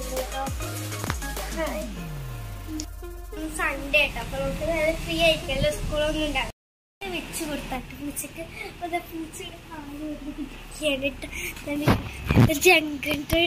Sunday കേട്ടോ അപ്പൊ നമുക്ക് നല്ല ഫ്രീ ആയിരിക്കല്ലോ സ്കൂളൊന്നും ഉണ്ടാകും വെച്ച് കൊടുത്താട്ട് പൂച്ചക്ക് അപ്പൊ പൂച്ചയുടെ കാല് വന്ന് കുടിക്കാനിട്ട് ജങ്കിട്ട്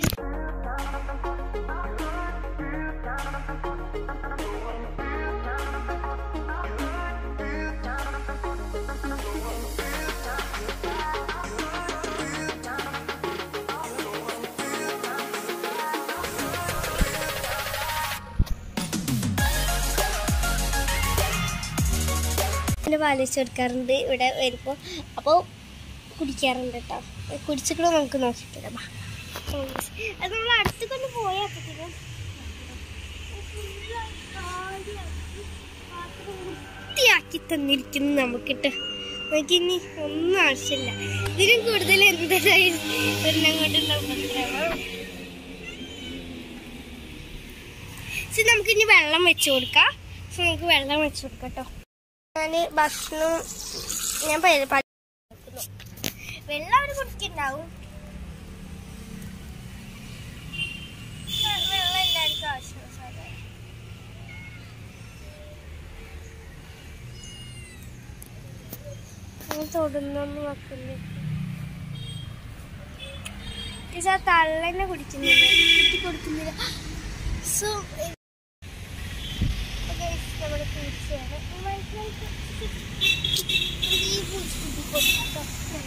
പിന്നെ പാലിച്ച് കൊടുക്കാറുണ്ട് ഇവിടെ വരുമ്പോൾ അപ്പോൾ കുടിക്കാറുണ്ട് കേട്ടോ കുടിച്ചിട്ട് നമുക്ക് നോക്കിയിട്ടില്ല ബാ. അത് നമ്മൾ അടുത്ത് കൊണ്ട് പോയാൽ അപ്പത്തേക്കും വൃത്തിയാക്കി തന്നിരിക്കുന്നു നമുക്കിട്ട് നമുക്കിനി ഒന്നും ആവശ്യമില്ല ഇതിനും കൂടുതൽ എന്തായാലും ഒരെണ്ണം കൊണ്ടുണ്ടാവും പക്ഷെ നമുക്കിനി വെള്ളം വെച്ച് കൊടുക്കാം പക്ഷെ നമുക്ക് വെള്ളം വെച്ച് കൊടുക്കാം കേട്ടോ ഞാൻ ഭക്ഷണം ഞാൻ പ- പ- വെള്ളം അവർ കുടിക്കുന്നുണ്ടാവും വെ- വെള്ളം എല്ലാവർക്കും ആവശ്യമാണ് സാറേ ഞാൻ തൊടുന്നൊന്നും വെക്കില്ല പക്ഷെ ആ തള്ളന്നെ കുടിക്കുന്നില്ല കുട്ടി കൊടുക്കുന്നില്ല സോ നമ്മുടെ പൂച്ചയാണ് ഈ പൂച്ചക്കുട്ടി കൊടുക്കാം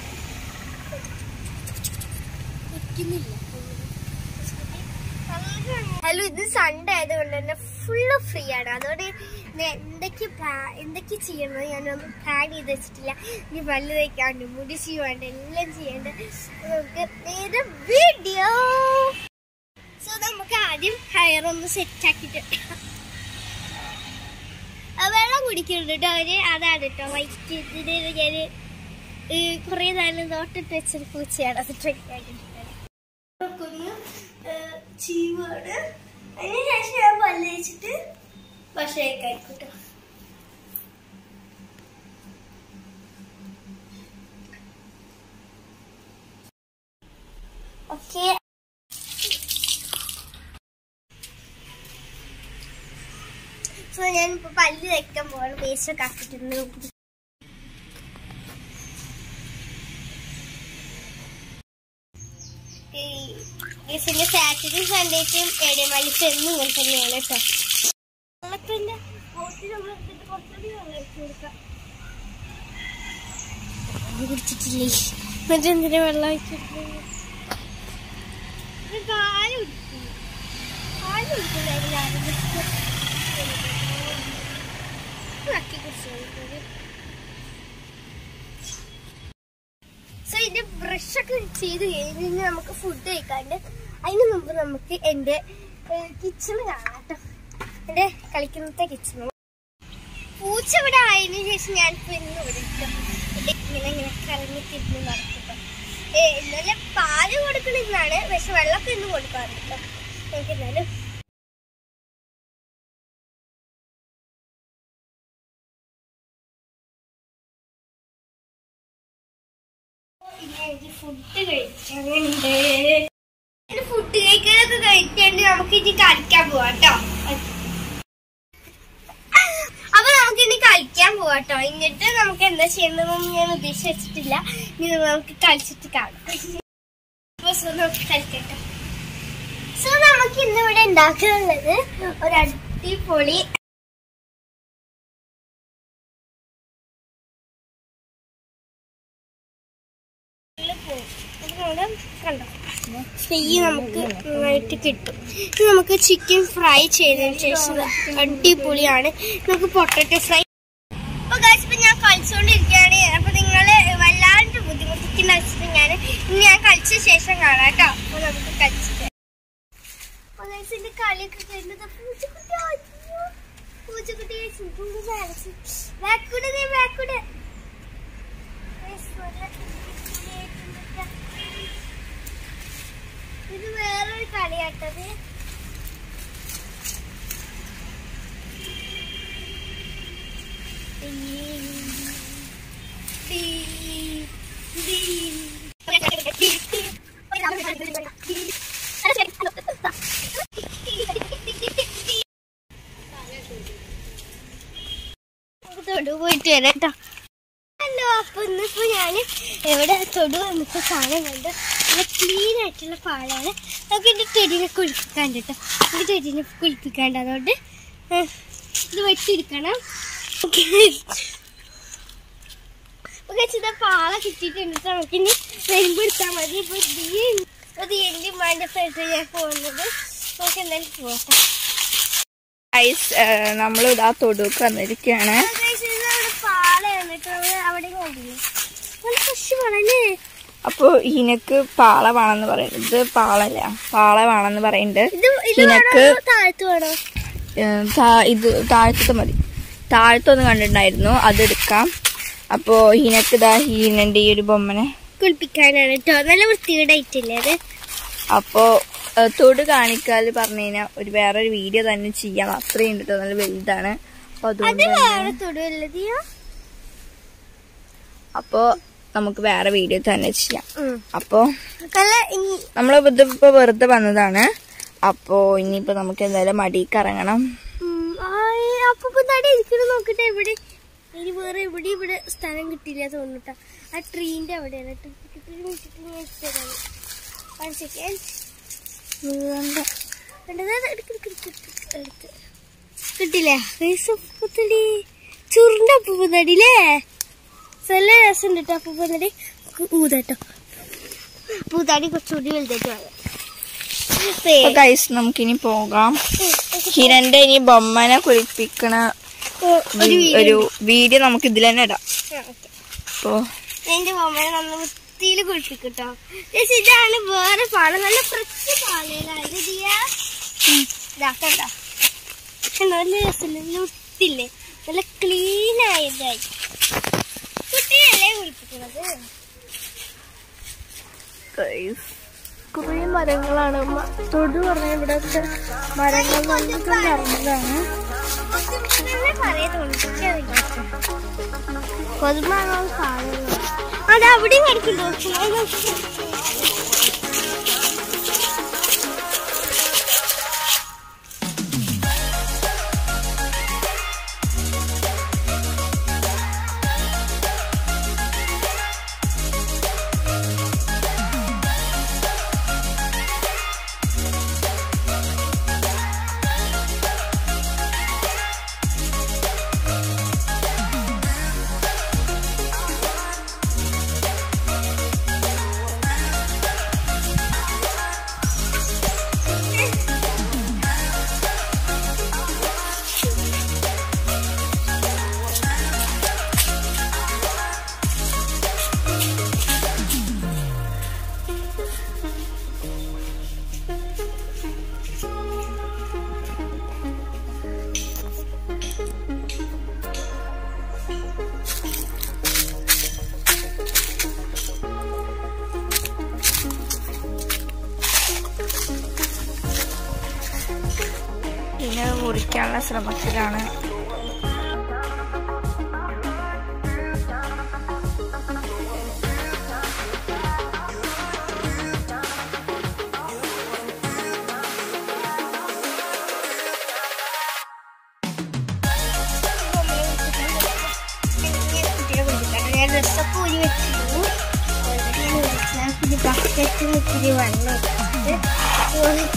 ഹലോ ഇത് സൺഡേ ആയതുകൊണ്ട് തന്നെ ഫുള്ള് ഫ്രീ ആണ് അതുകൊണ്ട് ഞാൻ എന്തൊക്കെ പ്ലാ- എന്തൊക്കെ ചെയ്യണം ഞാനൊന്നും പ്ലാൻ ചെയ്ത് വെച്ചിട്ടില്ല ഇനി പല്ല് തയ്ക്കാണ്ട് മുടി ചെയ്യുവാണ്ട് എല്ലാം ചെയ്യേണ്ട നമുക്ക് നേരെ വീഡിയോ സോ നമുക്ക് ആദ്യം ഹെയർ ഒന്ന് സെറ്റ് ആക്കിയിട്ട് ആ, വെള്ളം കുടിക്കുന്നുണ്ട് കേട്ടോ അവര് അതാണ് കേട്ടോ വൈറ്റ് ഇതിന് ഞാൻ കുറെ നേരം നോട്ടിട്ട് വെച്ചൊരു പൂച്ചയാണ് അത് ട്രെക്ക് ആക്കിയിട്ടുണ്ട് നമുക്കൊന്ന് ചീവാണ് അതിന് ശേഷം ഞാൻ പല്ല് വെച്ചിട്ട് ഭക്ഷണമൊക്കെ ആയിക്കോട്ടെ ഓക്കെ സോ ഞാൻ ഇപ്പൊ പല്ല് വെക്കാൻ പോവാണ് പേസ്റ്റ് ഒക്കെ ആക്കിയിട്ടുണ്ട് ഈ ഇതിന്റെ സാറ്റർഡേ സൺഡേക്കും ഏടേമാലിക്കും എന്നും ഇങ്ങനെ തന്നെയാണ് കേട്ടോ വെള്ളത്തിന്റെ ബോട്ടിൽ നമ്മൾ എടുത്തിട്ട് കുറച്ചുകൂടി വെള്ളം ഒഴിച്ച് കൊടുക്കാം അത് കുടിച്ചിട്ടില്ലേ എന്നിട്ട് എന്തിനാ വെള്ളം ഒഴിച്ചിട്ടില്ല കാല് കുടിക്കുന്നു കാല് കുടിക്കുന്നുണ്ടായിരുന്നു രാവിലെ നക്കി കുടിച്ചു സോ ഇതിന്റെ ബ്രഷ് ഒക്കെ ചെയ്ത് കഴിഞ്ഞ് കഴിഞ്ഞാൽ നമുക്ക് ഫുഡ് കഴിക്കാണ്ട് അതിന് മുമ്പ് നമുക്ക് എന്റെ കിച്ചൺ കാണാം കേട്ടോ എന്റെ കളിക്കുന്നത്തെ കിച്ചൺ പൂച്ച ഇവിടെ ആയതിനു ശേഷം ഞാൻ ഇപ്പൊ ഇന്ന് ഇവിടെ ഇട്ടു. ഇത് ഇങ്ങനെ ഇങ്ങനെ കറങ്ങി തിരിഞ്ഞ് നടക്കും ഏ ഇന്നലെ പാല് കൊടുക്കണെന്നാണ് പക്ഷെ വെള്ളമൊക്കെ ഇന്ന് കൊടുക്കാറുണ്ട് കേട്ടോ നമുക്ക് എന്നാലും ഇനി എനിക്ക് ഫുഡ് കഴിക്കാനുണ്ട് ഫുഡ് കഴിക്കാനൊക്കെ കഴിക്കാണ്ട് നമുക്ക് ഇനി കളിക്കാൻ പോവാം കേട്ടോ അപ്പൊ നമുക്ക് ഇനി കളിക്കാൻ പോവാം കേട്ടോ എന്നിട്ട് നമുക്ക് എന്താ ചെയ്യേണ്ടതെന്ന് ഞാൻ ഉദ്ദേശിച്ച് വെച്ചിട്ടില്ല ഇനി നമുക്ക് കളിച്ചിട്ട് കാണാം അപ്പൊ സോ നമുക്ക് കളിക്കട്ടോ സോ നമുക്ക് ഇന്നിവിടെ ഉണ്ടാക്കാനുള്ളത് ഒരു അടിപൊളി കണ്ടോ നെയ്യ് നമുക്ക് നന്നായിട്ട് കിട്ടും ഇത് നമുക്ക് ചിക്കൻ ഫ്രൈ ചെയ്തതിന് ശേഷം അടിപൊളിയാണ് നമുക്ക് പൊട്ടറ്റോ ഫ്രൈ അപ്പൊ guys, ഇപ്പൊ ഞാൻ കളിച്ചുകൊണ്ടിരിക്കുകയാണ് അപ്പൊ നിങ്ങള് വല്ലാണ്ട് ബുദ്ധിമുട്ടിക്കുന്ന വെച്ചിട്ട് ഞാൻ ഇനി ഞാൻ കളിച്ച ശേഷം കാണാം കേട്ടോ അപ്പൊ നമുക്ക് കളിച്ചിട്ട് അപ്പൊ guys, എന്റെ കളിയൊക്കെ കഴിഞ്ഞത് പൂച്ചക്കുട്ടി അയ്യോ. പൂച്ചക്കുട്ടി ബാക്കൂടെ ബാക്കൂടെ ഇത് വേറൊരു കളിയാട്ടത് തൊടു പോയിട്ട് വരാം കേട്ടോ ഹലോ അപ്പൊ ഇന്നിപ്പോ ഞാൻ എവിടെ തൊടു വന്നപ്പോ സാധനം കണ്ട് നല്ല ക്ലീൻ ആയിട്ടുള്ള പാലാണ് നമുക്ക് എന്റെ ചെടീനെ കുളിപ്പിക്കാണ്ട് കേട്ടോ എന്റെ ചെടീനെ കുളിപ്പിക്കാണ്ട് അതുകൊണ്ട് ഏഹ്, ഇത് വെച്ചെടുക്കണം ചില പാള കിട്ടിയിട്ടുണ്ട് ട്ടോ. നമുക്ക് ഇനി വരുമ്പോ എടുത്താൽ മതി ഇപ്പൊ ഈ അത് എന്റെ ഉമ്മാന്റെ ഫ്രണ്ട് ഞാൻ പോകുന്നത് നമുക്ക് എന്തായാലും പോകട്ടെ ഗൈസ് നമ്മൾ ഇതാ തൊടുക്ക് വന്നിരിക്കുകയാണ് പാളയാണ് കേട്ടോ അവിടെ കണ്ടില്ലേ നല്ല ഫ്രഷ് പാളല്ലേ അപ്പോൾ ഇനക്ക് പാള വേണമെന്ന് പറയുന്നത് ഇത് പാളല്ല പാള വേണമെന്ന് പറയുന്നുണ്ട് ഇത് ഇത് നിനക്ക് വേണോ താഴത്ത് വേണോ ഏഹ്, താ- ഇത് താഴത്തെ മതി താഴത്തൊന്ന് കണ്ടിട്ടുണ്ടായിരുന്നു അതെടുക്കാം അപ്പോൾ ഹീനക്ക് ഇതാ ഹീനന്റെ ഈ ഒരു ബൊമ്മനെ കുളിപ്പിക്കാനാണ് കേട്ടോ നല്ല വൃത്തികേടായിട്ടില്ലേ അത് അപ്പോൾ തൊട് കാണിക്കാൽ പറഞ്ഞു കഴിഞ്ഞാൽ ഒരു വേറൊരു വീഡിയോ തന്നെ ചെയ്യാം അത്രയും ഉണ്ട് കേട്ടോ നല്ല വലുതാണ് അപ്പോൾ അത് അതുകൊണ്ട് വേറെ തൊടുവല്ലതിയാ അപ്പോൾ നമുക്ക് വേറെ വീഡിയോ തന്നെ ചെയ്യാം ഉം. അപ്പോൾ നല്ല ഇനി- നമ്മൾ ഇതിപ്പോ വെറുതെ വന്നതാണ് അപ്പോ ഇനിയിപ്പോ നമുക്ക് എന്തായാലും മടിക്ക് ഇറങ്ങണം ഉം, ആയ്, അപ്പൊ ഇപ്പൊ തടി ഇരിക്കണം നോക്കട്ടെ ഇവിടെ ഇനി വേറെ ഇവിടെ ഇവിടെ സ്ഥലം കിട്ടില്ല തോന്നുട്ടാ ആ ട്രീന്റെ അവിടെയാണ് ട്ടോ. ഒരു minute ഞാൻ എടുത്ത് തരാം. One second. വേണ്ട. വേണ്ട, ദേ, ദേ, എടുക്ക്, എടുക്ക്, എടുക്ക്, എടുക്ക്, എടുത്ത്. കിട്ടില്ലേ പൂത്തടി ചുരുണ്ട പൂപ്പത്തടിയില്ലേ നല്ല രസം കേട്ടോ പൂപ്പത്തടി ഊതട്ടോ പൂത്താടി കുറച്ചുകൂടി വലുതായിട്ട് വാങ്ങാം ഗൈസ് നമുക്കിനി പോകാം ഹിരന്റെ ഇനി ബൊമ്മനെ കുളിപ്പിക്കണ ഒരു വി- ഒരു വീഡിയോ നമുക്ക് ഇതിൽ തന്നെ ഇടാം ആ, okay. അപ്പോ എന്റെ മമ്മനെ നന്ന വൃത്തിയിൽ കുളിപ്പിക്കട്ടോ ചേച്ചി ഇതാണ് വേറെ പാല നല്ല ഫ്രഷ് പാലയിലായത് ഇതാക്കട്ടോ നല്ല രസമില്ല നല്ല വൃത്തിയില്ലേ നല്ല ക്ലീൻ ആയതായി കുട്ടിയല്ലേ കുളിപ്പിക്കുന്നത് ഗൈസ് കുറെ മരങ്ങളാണ് മ- തൊടു പറഞ്ഞ ഇവിടത്തെ മരങ്ങൾ വന്നിട്ട് നിറഞ്ഞതാണ് കൊതുമാണോ കാണുന്നത് അത് അവിടെയും കിടക്കുന്നുണ്ടോ പിന്നെ മുറിക്കാനുള്ള ശ്രമത്തിലാണ് ഞാൻ ഡ്രസ്സൊക്കെ ഊരി വെച്ചിരുന്നു ഓൾറെഡി ഞാൻ വിളിച്ചാൽ പിന്നെ ബക്കറ്റും ഇത്തിരി വെള്ളം ഇട്ടിട്ട്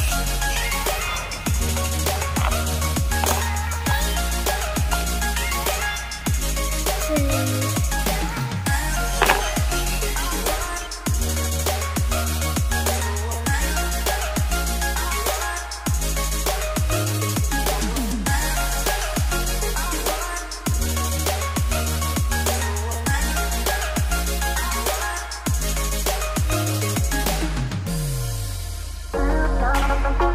ഗൈസ്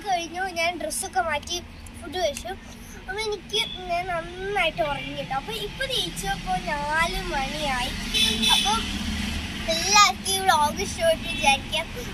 കഴിഞ്ഞു ഞാൻ ഡ്രസ്സൊക്കെ മാറ്റി ഫുഡ് കഴിച്ചു അപ്പൊ എനിക്ക് ഞാൻ നന്നായിട്ട് ഉറങ്ങി കേട്ടോ അപ്പൊ ഇപ്പൊ ജയിച്ചപ്പോ നാല് മണിയായി അപ്പൊ എല്ലാവർക്കും ഈ വ്ളോഗ് ഇഷ്ടമായിട്ട് വിചാരിക്കാം